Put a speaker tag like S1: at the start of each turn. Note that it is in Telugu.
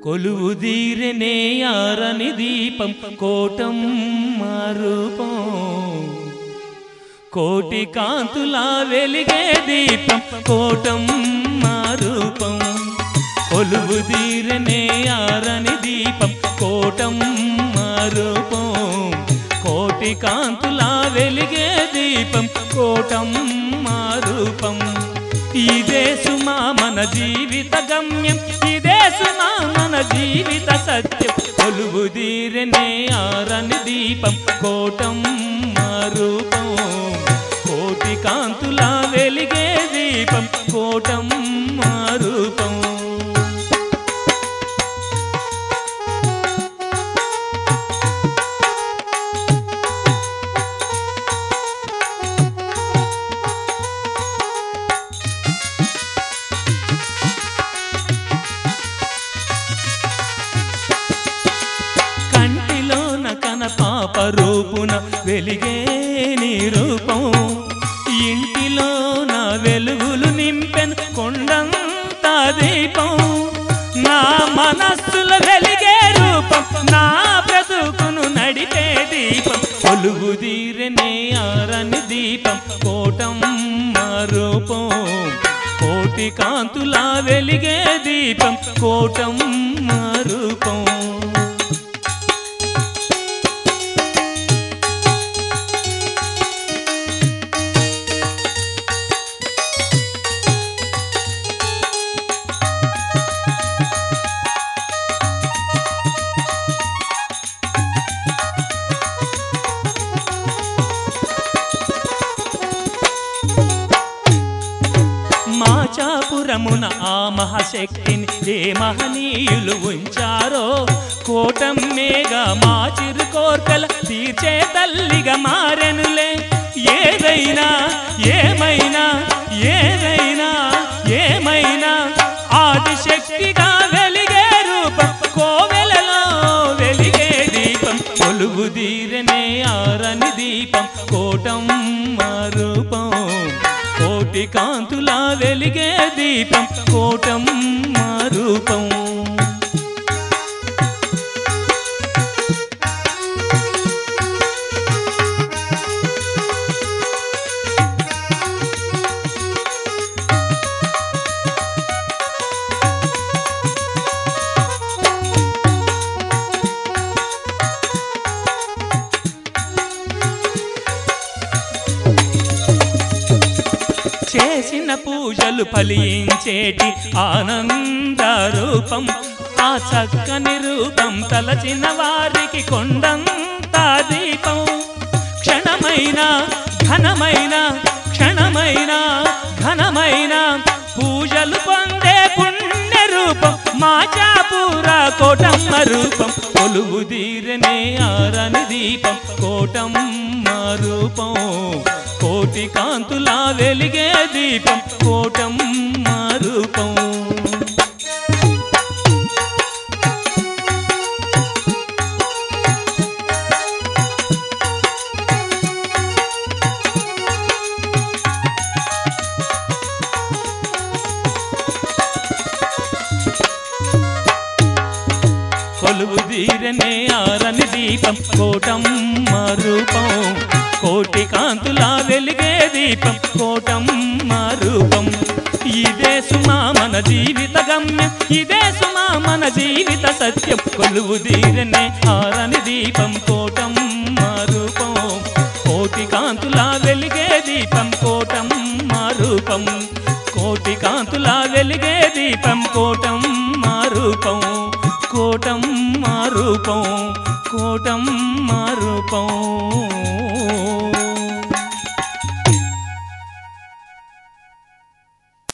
S1: కొలువు దీరనే ఆరని దీపం కోటం రూపం కోటి కాంతులా వెలిగే దీపం కోటం రూపం కొలువు దీరనే ఆరని దీపం కోటం రూపం కోటి కాంతులా వెలిగే దీపం కోటం రూపం ఇదే సుమా మన జీవిత గమ్యం ఇదే సుమా మన జీవిత సత్యం కొలువు దీరనే ఆరని దీపం కోటం రూపం కోటి కాంతులా వెలిగే దీపం కోటం రూపం కంటిలోన కన పాప రూపున వెలిగే నీ రూపం ఇంటిలోన వెలుగులు నింపెన్ కొండంత దీపం నా మనస్సుల వెలిగే రూపం నా బ్రతుకును నడిపే దీపం కొలుగు దీరనే ఆరని దీపం కోటం రూపం కోటి కాంతులా వెలిగే దీపం కోటం రూపం మాచాపురమున ఆ మహాశక్తిని ఏ మహనీయులు ఉంచారో కోటం మేఘ మా చిరు కోర్కల తీర్చే తల్లిగా మారెనులే ఏదైనా ఏమైనా ఏదైనా ఏమైనా ఆదిశక్తిగా వెలిగే రూపం కోవెలలో వెలిగే దీపం కొలువు దీరనే ఆరని దీపం కోటం రూపం కోటి కాంతులా వెలిగే దీపం కోటం రూపం చేసిన పూజలు ఫలించేటి ఆనంద రూపం ఆ చక్కని రూపం తలచిన వారికి కొండంత దీపం క్షణమైన ఘనమైన క్షణమైన ఘనమైన పూజలు పొందే పుణ్య రూపం మాచాపూర కోటమ్మ రూపం కొలువు దీరనే ఆరని దీపం కోటమ్మ రూపం కోటి కాంతులా వెలిగే దీపం కోటమ్మ రూపం కొలువు దీరనే ఆరని దీపం కోటమ్మ రూపం కోటి కాంతులా వెలిగే దీపం కోటమ్మ రూపం ఇదే సుమా మన జీవిత గమ్యం ఇదే సుమా మన జీవిత సత్యం కొలువు దీరనే ఆరని దీపం కోటమ్మ రూపం కోటి కాంతులా వెలిగే దీపం కోటమ్మ రూపం కోటి కాంతులా వెలిగే దీపం కోటమ్మ రూపం కోటమ్మ రూపం కోటమ్మ రూపం